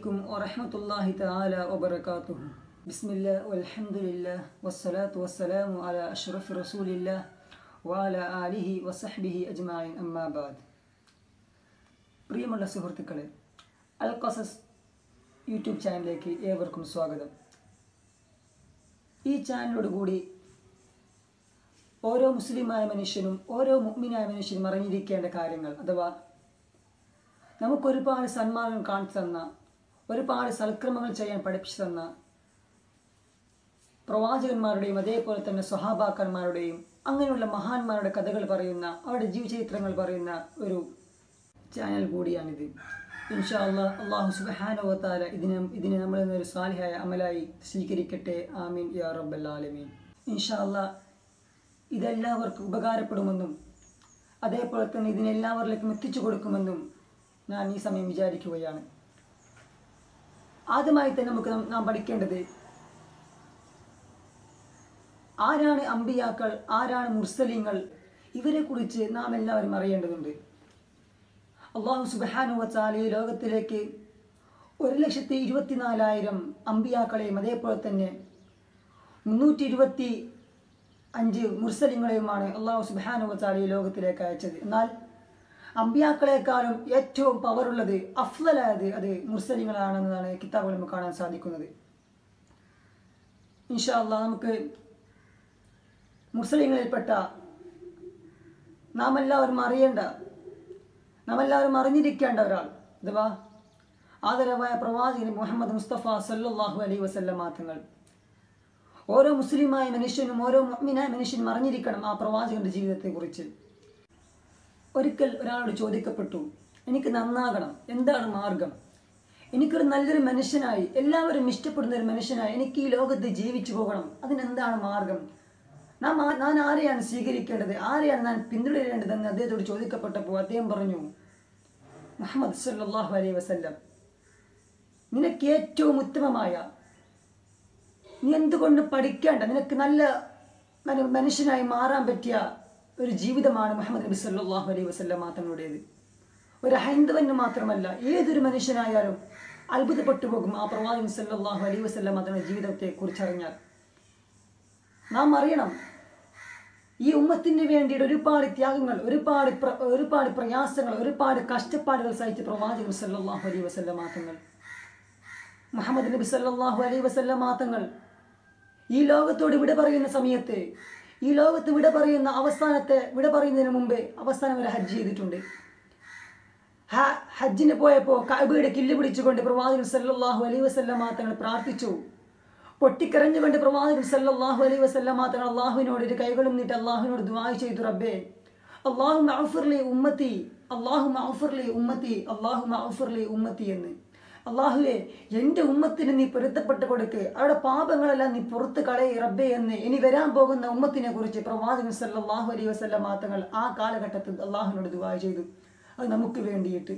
عليكم ورحمة الله تعالى وبركاته بسم الله والحمد لله والصلاة والسلام على أشرف رسول الله وعلى آله وصحبه أجمعين أما بعد പ്രിയമുള്ള സുഹൃത്തുക്കളെ അൽ കസസ് യൂട്യൂബ് ചാനലിലേക്ക് ഏവർക്കും സ്വാഗതം ഈ ചാനലോട് കൂടി ഓരോ മുസ്ലിമായ മനുഷ്യനും ഓരോ മുഗ്മിനായ മനുഷ്യനും അറിഞ്ഞിരിക്കേണ്ട കാര്യങ്ങൾ അഥവാ നമുക്കൊരുപാട് സന്മാർഗം കാണിച്ചു തന്ന ഒരുപാട് സൽക്രമങ്ങൾ ചെയ്യാൻ പഠിപ്പിച്ചു തന്ന പ്രവാചകന്മാരുടെയും അതേപോലെ തന്നെ സ്വഹാബാക്കന്മാരുടെയും അങ്ങനെയുള്ള മഹാന്മാരുടെ കഥകൾ പറയുന്ന അവരുടെ ജീവചരിത്രങ്ങൾ പറയുന്ന ഒരു ചാനൽ കൂടിയാണിത് ഇൻഷാ അള്ളാഹ് അള്ളാഹു സുബഹാനുവത്താല ഇതിനെ ഇതിനെ നമ്മൾ ഒരു സാലിഹായ അമലായി സ്വീകരിക്കട്ടെ ആമീൻ യാ റബ്ബൽ ആലമീൻ ഇൻഷാ അള്ളാഹ് ഇതെല്ലാവർക്കും ഉപകാരപ്പെടുമെന്നും അതേപോലെ തന്നെ ഇതിനെല്ലാവരിലേക്കും എത്തിച്ചു കൊടുക്കുമെന്നും ഞാൻ ഈ സമയം വിചാരിക്കുകയാണ് ആദ്യമായി തന്നെ നമുക്ക് നാം- നാം പഠിക്കേണ്ടത് ആരാണ് അമ്പിയാക്കൾ ആരാണ് മുർസലിങ്ങൾ ഇവരെ കുറിച്ച് നാം എല്ലാവരും അറിയേണ്ടതുണ്ട് അള്ളാഹു സുബാനുവച്ചാൽ ഈ ലോകത്തിലേക്ക് ഒരു ലക്ഷത്തി ഇരുപത്തിനാലായിരം അമ്പിയാക്കളെയും അതേപോലെ തന്നെ മുന്നൂറ്റി ഇരുപത്തി അഞ്ച് മുർസലിങ്ങളെയുമാണ് അള്ളാഹു സുബാനുവച്ചാൽ ഈ ലോകത്തിലേക്ക് അയച്ചത് എന്നാൽ അമ്പിയാക്കളെക്കാളും ഏറ്റവും പവറുള്ളത് അഫ്ലലായത് അത് മുർസലിങ്ങളാണെന്നതാണ് കിതാബുകൾ നമുക്ക് കാണാൻ സാധിക്കുന്നത് ഇൻഷാ അള്ളാഹ് നമുക്ക് മുസ്ലിങ്ങളിൽപ്പെട്ട നാം എല്ലാവരും അറിയേണ്ട നാം എല്ലാവരും അറിഞ്ഞിരിക്കേണ്ട ഒരാൾ അഥവാ ആദരവായ പ്രവാചകൻ മുഹമ്മദ് മുസ്തഫ സല്ലല്ലാഹു അലൈഹി വസല്ലമ തങ്ങൾ ഓരോ മുസ്ലിമായ മനുഷ്യനും ഓരോ മുഅ്മിനായ മനുഷ്യനും അറിഞ്ഞിരിക്കണം ആ പ്രവാചകന്റെ ജീവിതത്തെക്കുറിച്ച് ഒരിക്കൽ ഒരാളോട് ചോദിക്കപ്പെട്ടു എനിക്ക് നന്നാകണം എന്താണ് മാർഗം എനിക്കൊരു നല്ലൊരു മനുഷ്യനായി എല്ലാവരും ഇഷ്ടപ്പെടുന്ന ഒരു മനുഷ്യനായി എനിക്ക് ഈ ലോകത്ത് ജീവിച്ചു പോകണം അതിനെന്താണ് മാർഗം നാം ആ- ഞാൻ ആരെയാണ് സ്വീകരിക്കേണ്ടത് ആരെയാണ് ഞാൻ പിന്തുടരേണ്ടതെന്ന് അദ്ദേഹത്തോട് ചോദിക്കപ്പെട്ടപ്പോൾ അദ്ദേഹം പറഞ്ഞു മുഹമ്മദ് സല്ലല്ലാഹു അലൈഹി വസല്ലം നിനക്ക് ഏറ്റവും ഉത്തമമായ നീ എന്തുകൊണ്ട് പഠിക്കേണ്ട നിനക്ക് നല്ല മന- മനുഷ്യനായി മാറാൻ പറ്റിയ ഒരു ജീവിതമാണ് മുഹമ്മദ് നബി സല്ലല്ലാഹു അലൈഹി വസല്ലം തങ്ങളുടേത് ഒരു ഹൈന്ദവന് മാത്രമല്ല ഏതൊരു മനുഷ്യനായാലും അത്ഭുതപ്പെട്ടു പോകും ആ പ്രവാചകൻ സല്ലല്ലാഹു അലൈഹി വസല്ലം തങ്ങളുടെ ജീവിതത്തെ കുറിച്ചറിഞ്ഞാൽ നാം അറിയണം ഈ ഉമ്മത്തിന് വേണ്ടിയിട്ട് ഒരുപാട് ത്യാഗങ്ങൾ ഒരുപാട് പ്ര- ഒരുപാട് പ്രയാസങ്ങൾ ഒരുപാട് കഷ്ടപ്പാടുകൾ സഹിച്ച പ്രവാചകൻ സല്ലല്ലാഹു അലൈഹി വസല്ലം തങ്ങൾ മുഹമ്മദ് നബി സല്ലല്ലാഹു അലൈഹി വസല്ലം തങ്ങൾ ഈ ലോകത്തോട് വിട പറയുന്ന സമയത്ത് ഈ ലോകത്ത് വിട പറയുന്ന അവസാനത്തെ വിട പറയുന്നതിന് മുമ്പേ അവസാനം ഒരു ഹജ്ജ് ചെയ്തിട്ടുണ്ട് ഹ- ഹജ്ജിന് പോയപ്പോൾ കഅബയുടെ കില്ല് പിടിച്ചുകൊണ്ട് പ്രവാചകൻ സല്ലല്ലാഹു അലൈഹി വസല്ലമ തങ്ങൾ പ്രാർത്ഥിച്ചു പൊട്ടിക്കരഞ്ഞുകൊണ്ട് പ്രവാചകൻ സല്ലല്ലാഹു അലൈഹി വസല്ലമ തങ്ങൾ അള്ളാഹുവിനോട് ഒരു കൈകളും നീട്ടി അള്ളാഹുവിനോട് ദുആ ചെയ്തു റബ്ബേ അള്ളാഹു മഅഫിർലി ഉമ്മത്തി അള്ളാഹു മഅഫിർലി ഉമ്മത്തി അള്ളാഹു മഅഫിർലി ഉമ്മത്തി എന്ന് അള്ളാഹുവെ എൻ്റെ ഉമ്മത്തിന് നീ പൊരുത്തപ്പെട്ട് കൊടുക്ക് അവരുടെ പാപങ്ങളെല്ലാം നീ പുറത്ത് കളയി റബ്ബേ എന്ന് ഇനി വരാൻ പോകുന്ന ഉമ്മത്തിനെ കുറിച്ച് പ്രവാചകൻ സല്ലല്ലാഹു അലൈഹി വസല്ലമ തങ്ങൾ ആ കാലഘട്ടത്തിൽ അള്ളാഹുവിനോട് ദുആ ചെയ്തു അത് നമുക്ക് വേണ്ടിയിട്ട്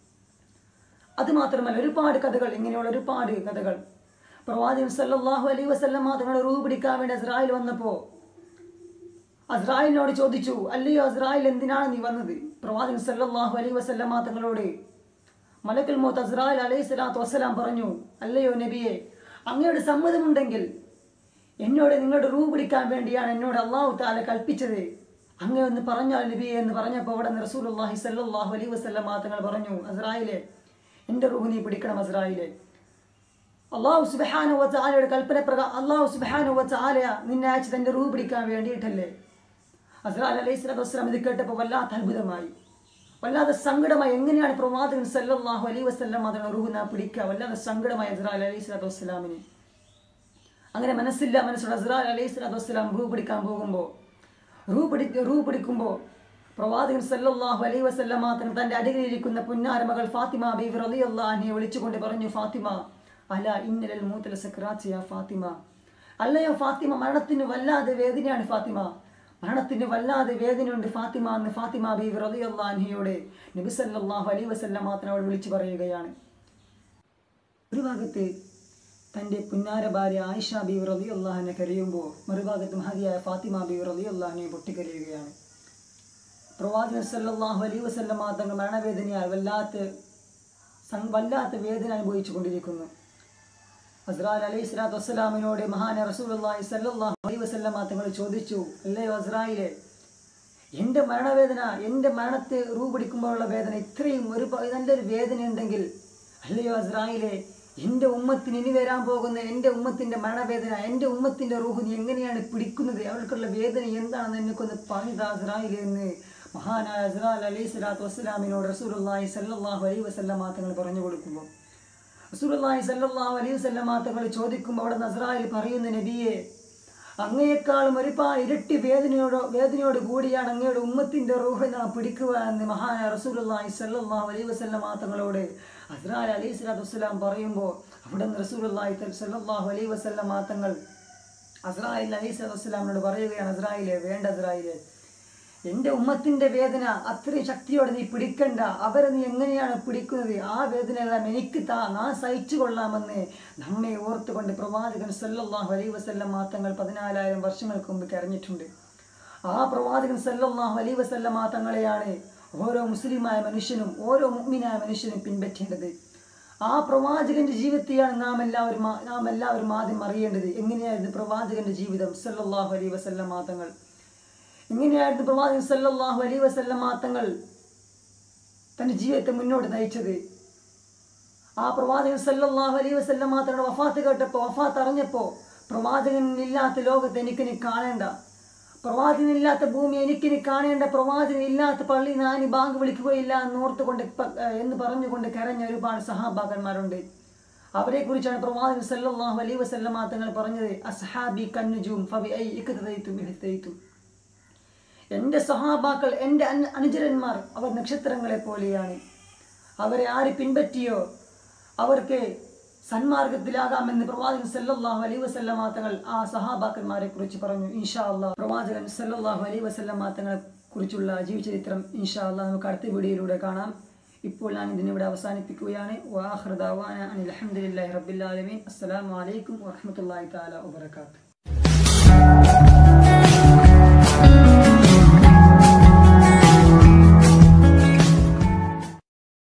അത് മാത്രമല്ല ഒരുപാട് കഥകൾ ഇങ്ങനെയുള്ള ഒരുപാട് കഥകൾ പ്രവാചകൻ സല്ലല്ലാഹു അലൈഹി വസല്ലം തങ്ങളുടെ റൂ പിടിക്കാൻ വേണ്ടി അസ്രായേൽ വന്നപ്പോൾ അസ്രായേലിനോട് ചോദിച്ചു അല്ലയോ അസ്രായേൽ എന്തിനാണ് നീ വന്നത് പ്രവാചകൻ സല്ലല്ലാഹു അലൈഹി വസല്ലം തങ്ങളോട് മലക്കൽ മോത്ത് അസ്രായേൽ അലൈഹി സ്വലാത്തു വസ്സലാം പറഞ്ഞു അല്ലയോ നബിയെ അങ്ങയുടെ സമ്മതമുണ്ടെങ്കിൽ എന്നോട് നിങ്ങളുടെ റൂ പിടിക്കാൻ വേണ്ടിയാണ് എന്നോട് അള്ളാഹു താല കൽപ്പിച്ചത് അങ്ങ് ഒന്ന് പറഞ്ഞാൽ നബിയെ എന്ന് പറഞ്ഞപ്പോൾ അവിടെ നിന്ന് റസൂലുള്ളാഹി സല്ലല്ലാഹു അലൈഹി വസല്ലം തങ്ങൾ പറഞ്ഞു അസ്രായിലെ എൻ്റെ റൂഹ് നീ പിടിക്കണം അസ്രായിലെ അള്ളാഹു സുബാനു വച്ച ആലയുടെ കൽപ്പന പ്രകാരം അള്ളാഹു സുബാനു വച്ച ആലയ നിന്നെ അയച്ചത് എൻ്റെ റൂഹ് പിടിക്കാൻ വേണ്ടിയിട്ടല്ലേ അസ്രാൽ അലൈഹി സ്വലാത്തു വസ്സലാം ഇത് കേട്ടപ്പോൾ വല്ലാത്ത അത്ഭുതമായി വല്ലാതെ സങ്കടമായി എങ്ങനെയാണ് പ്രവാചകൻ സല്ലല്ലാഹു അലൈഹി വസല്ലം അതിനെ റൂഹ് നാ പിടിക്കുക വല്ലാതെ സങ്കടമായി അസ്രാൽ അലൈഹി സ്വലാത്തു വസ്സലാമിന് അങ്ങനെ മനസ്സില്ല മനസ്സുള്ള അസ്രാൽ അലൈഹി സ്വലാത്തു വസ്സലാം റൂ പിടിക്കാൻ പോകുമ്പോൾ റൂ പിടി റൂ പിടിക്കുമ്പോൾ പ്രവാചകൻ സല്ലല്ലാഹു അലൈഹി വസല്ലമ തങ്ങൾ തൻ്റെ അരികിലിരിക്കുന്ന പുന്നാര മകൾ ഫാത്തിമ ബീവി റളിയല്ലാഹു അൻഹയെ വിളിച്ചുകൊണ്ട് പറഞ്ഞു ഫാത്തിമ അല ഇന്നലൽ മൂത്തല സക്രാത്ത് യാ ഫാത്തിമ അല്ലയോ ഫാത്തിമ മരണത്തിന് വല്ലാതെ വേദനയാണ് ഫാത്തിമ മരണത്തിന് വല്ലാതെ വേദനയുണ്ട് ഫാത്തിമ എന്ന് ഫാത്തിമ ബീവി റളിയല്ലാഹു അൻഹയോട് നബി സല്ലല്ലാഹു അലൈഹി വസല്ലമ തങ്ങളോട് വിളിച്ചു പറയുകയാണ് ഒരു ഭാഗത്ത് തൻ്റെ പുന്നാര ഭാര്യ ആയിഷ ബീവി റലി അള്ളാഹിനെ കരയുമ്പോൾ മറുഭാഗത്ത് മഹതിയായ ഫാത്തിമ ബീവി റലി അള്ളാഹിനെ പൊട്ടിക്കരയുകയാണ് പ്രവാചകൻ സല്ലല്ലാഹു അലൈഹി വസല്ലമ തങ്ങൾ മരണവേദനയാൽ വല്ലാത്ത സം- വല്ലാത്ത വേദന അനുഭവിച്ചു കൊണ്ടിരിക്കുന്നു അസ്രാൽ അലൈഹി സ്വലാത്തു വസ്സലാമിനോട് മഹാന റസൂലുള്ളാഹി സല്ലല്ലാഹു അലൈഹി വസല്ലമ തങ്ങൾ ചോദിച്ചു അല്ലയോ അസ്രായിലെ എൻ്റെ മരണവേദന എൻ്റെ മരണത്തെ റൂ പിടിക്കുമ്പോഴുള്ള വേദന ഇത്രയും ഒരു പ- നല്ലൊരു വേദന ഉണ്ടെങ്കിൽ അല്ലയോ അസ്രായിലെ എൻ്റെ ഉമ്മത്തിന് ഇനി വരാൻ പോകുന്ന എൻ്റെ ഉമ്മത്തിൻ്റെ മരണവേദന എൻ്റെ ഉമ്മത്തിൻ്റെ റൂഹ് നീ എങ്ങനെയാണ് പിടിക്കുന്നത് അവൾക്കുള്ള വേദന എന്താണെന്ന് എനിക്കൊന്ന് പറഞ്ഞത് അസ്രായിലെ എന്ന് മഹാനായ അസ്രാൽ അലൈഹി സ്വലാത്തു വസ്സലാമിനോട് റസൂലുള്ളാഹി സല്ലല്ലാഹു അലൈഹി വസല്ലമ തങ്ങൾ പറഞ്ഞു കൊടുക്കുമ്പോൾ റസൂലുള്ളാഹി സല്ലല്ലാഹു അലൈഹി വസല്ലമ തങ്ങൾ ചോദിക്കുമ്പോൾ അവിടെ നസ്രായിൽ പറയുന്ന നബിയെ അങ്ങയെക്കാളും ഒരുപാട് ഇരട്ടി വേദനയോട് വേദനയോട് കൂടിയാണ് അങ്ങയുടെ ഉമ്മത്തിന്റെ റൂഹ് നാം പിടിക്കുക എന്ന് മഹാനായ റസൂലുള്ളാഹി സല്ലല്ലാഹു അലൈഹി വസല്ലമ തങ്ങളോട് അസ്രാൽ അലൈഹി സ്വലാത്തു വസ്സലാം പറയുമ്പോൾ അവിടെ നിന്ന് റസൂലുള്ളാഹി സല്ലല്ലാഹു അലൈഹി വസല്ലമ തങ്ങൾ അസ്രായിൽ അലൈഹി സ്വലാത്തു വസ്സലാമിനോട് പറയുകയാണ് അസ്രായിലെ വേണ്ട അസ്രായിലെ എൻ്റെ ഉമ്മത്തിൻ്റെ വേദന അത്രയും ശക്തിയോടെ നീ പിടിക്കണ്ട അവരെ നീ എങ്ങനെയാണ് പിടിക്കുന്നത് ആ വേദനയെല്ലാം എനിക്ക് താ നാ സഹിച്ചു കൊള്ളാമെന്ന് നമ്മെ ഓർത്തുകൊണ്ട് പ്രവാചകൻ സല്ലല്ലാഹു അലൈഹി വസല്ലം മാത്തങ്ങൾ പതിനാലായിരം വർഷങ്ങൾക്ക് മുമ്പ് കരഞ്ഞിട്ടുണ്ട് ആ പ്രവാചകൻ സല്ലല്ലാഹു അലൈഹി വസല്ലം മാത്തങ്ങളെയാണ് ഓരോ മുസ്ലിമായ മനുഷ്യനും ഓരോ മുഗ്മിനായ മനുഷ്യനും പിൻപറ്റേണ്ടത് ആ പ്രവാചകന്റെ ജീവിതത്തെയാണ് നാം എല്ലാവരും ആ- നാം എല്ലാവരും ആദ്യം അറിയേണ്ടത് എങ്ങനെയായിരുന്നു പ്രവാചകന്റെ ജീവിതം സല്ലല്ലാഹു അലൈഹി വസല്ലം മാത്തങ്ങൾ ഇങ്ങനെയായിരുന്നു പ്രവാചകൻ സല്ലല്ലാഹു അലൈഹി വസല്ലം തങ്ങൾ തൻ്റെ ജീവിതത്തെ മുന്നോട്ട് നയിച്ചത് ആ പ്രവാചകൻ സല്ലല്ലാഹു അലൈഹി വസല്ലം തങ്ങളുടെ വഫാത്ത് കേട്ടപ്പോൾ വഫാത്ത് അറിഞ്ഞപ്പോൾ പ്രവാചകൻ ഇല്ലാത്ത ലോകത്ത് എനിക്കിനി കാണേണ്ട പ്രവാചകൻ ഇല്ലാത്ത ഭൂമി എനിക്കിനി കാണേണ്ട പ്രവാചകൻ ഇല്ലാത്ത പള്ളി ഞാൻ ബാങ്ക് വിളിക്കുകയില്ല എന്ന് ഓർത്തുകൊണ്ട് പ- എന്ന് പറഞ്ഞുകൊണ്ട് കരഞ്ഞ ഒരുപാട് സഹാബാക്കന്മാരുണ്ട് അവരെ കുറിച്ചാണ് പ്രവാചകൻ സല്ലല്ലാഹു അലൈഹി വസല്ലം തങ്ങൾ പറഞ്ഞത് അസ്ഹാബി കന്നുജും ഫബി ഐ ഇഖ്തദൈതും ഇഹ്തദൈതും എൻ്റെ സഹാബാക്കൾ എൻ്റെ അന- അനുചരന്മാർ അവർ നക്ഷത്രങ്ങളെ പോലെയാണ് അവരെ ആര് പിൻപറ്റിയോ അവർക്ക് സന്മാർഗത്തിലാകാമെന്ന് പ്രവാചകൻ സല്ലല്ലാഹു അലൈഹി വസല്ലമ തങ്ങൾ ആ സഹാബാക്കന്മാരെ കുറിച്ച് പറഞ്ഞു ഇൻഷാ അള്ളാഹ് പ്രവാചകൻ സല്ലല്ലാഹു അലൈഹി വസല്ലമ തങ്ങളെ കുറിച്ചുള്ള ജീവചരിത്രം ഇൻഷാ അള്ളാഹ് നമുക്ക് അടുത്ത വീഡിയോയിലൂടെ കാണാം ഇപ്പോൾ ഞാൻ ഇതിനിവിടെ അവസാനിപ്പിക്കുകയാണ് വാഹൃ ദാവാന അനിൽ അൽഹംദുലില്ലാഹി റബ്ബിൽ ആലമീൻ അസ്സലാമു അലൈക്കും വറഹ്മത്തുള്ളാഹി തആല വബറകാതുഹു